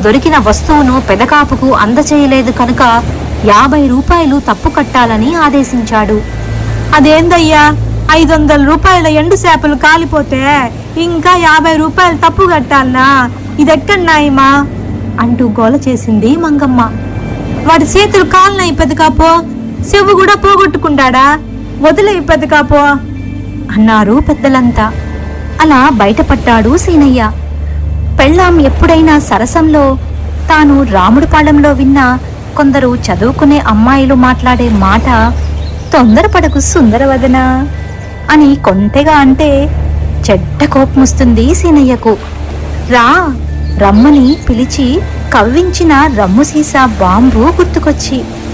దొరికిన వస్తువును పెదకాపుకు అందచేయలేదు కనుక యాభై రూపాయలు తప్పు కట్టాలని ఆదేశించాడు అదేందయ్యా ఐదు వందల రూపాయల ఎండు చేపలు కాలిపోతే ఇంకా యాభై రూపాయలు తప్పు కట్టాలనా ఇదెక్కడ నాయమా అంటూ గోల చేసింది మంగమ్మ వాడి చేతులు కాలునాయి పెదకాపో చెవు కూడా పోగొట్టుకుంటాడా వదిలే పెదకాపో అన్నారు పెద్దలంతా అలా బయటపడ్డాడు సీనయ్య పెళ్ళాం ఎప్పుడైనా సరసంలో తాను రాముడిపాళెంలో విన్న కొందరు చదువుకునే అమ్మాయిలు మాట్లాడే మాట తొందరపడకు సుందరవదన అని కొంటెగా అంటే చెడ్డ కోపమొస్తుంది సీనయ్యకు రా రమ్మని పిలిచి కవ్వించిన రమ్ము సీసా బాంబు గుర్తుకొచ్చి